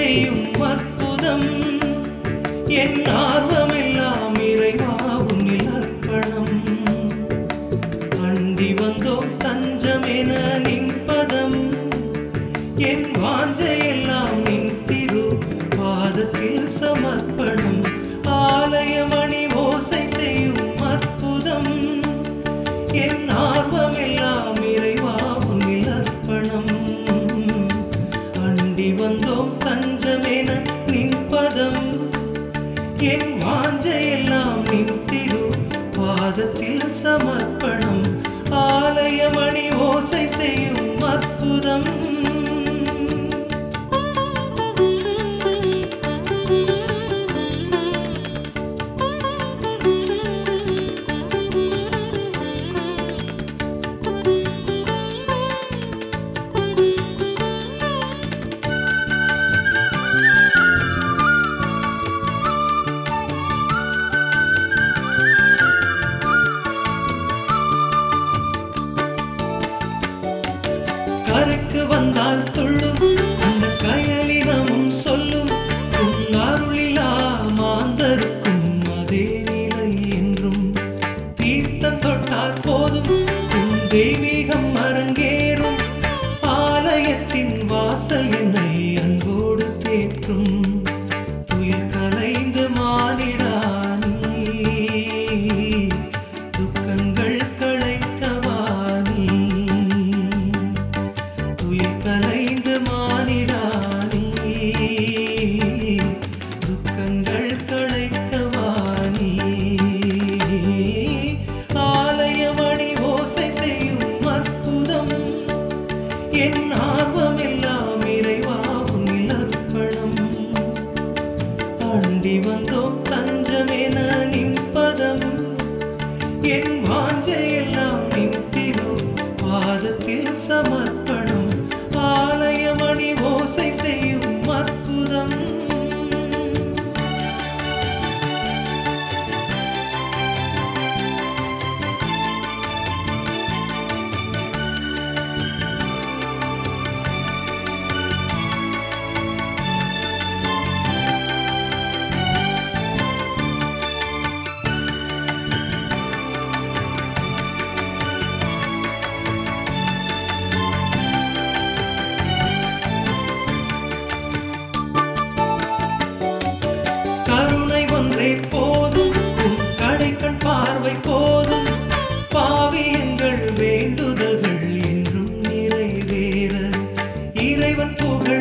செய்யும் அற்புதம் என் ஆர்வமெல்லாம் இறைவா உன்னில் அர்ப்பணம் அண்டி வந்தோம் தஞ்சமென நின்பதம் என் வாஞ்சையெல்லாம் நின் திரு பாதத்தில் சமர்ப்பணம் ஆலயமணி ஓசை செய்யும் அற்புதம் என் ஆர்வமெல்லாம் இறைவா உன்னில் அர்ப்பணம் அண்டி வந்தோம் தஞ்சமென நின்பதம் என் வாஞ்சையெல்லாம் நின் திரு பாதத்தில் சமர்ப்பணம் ஆலயமணி ஓசை செய்யும் அற்புதம் கரைக்கு வந்தால் துள்ளும் அந்த கயலினமும் சொல்லும் உன் அருளிலா மாந்தருக்கும் அதே நிலை என்றும் தீர்த்தம் தொட்டால் போதும் உன் தெய்வீகம் அரங்கேறும் ஆலயத்தின் வாசல் என்னை அன்போடு தேற்றும் துயில் கலைந்து மானிடா நீ துக்கங்கள் களைக்கவா நீ துயில் கலைந்து மானிடா நீ துக்கங்கள் களைக்கவா நீ ஆலயமணி ஓசை செய்யும் அற்புதம் என் ஆர்வமெல்லாம் இறைவா உன்னில் அர்ப்பணம் அண்டி வந்தோம் தஞ்சமென நின்பதம் என் வாஞ்சையெல்லாம் நின் திரு பாதத்தில் சமர்ப்பணம் ஆலயமணி ஓசை செய்யும் அற்புதம் கருணை ஒன்றே போதும் உன் கடைக்கண் பார்வை போதும் பாவி எங்கள் வேண்டுதல்கள் என்றும் நிறைவேற இறைவன் புகழ்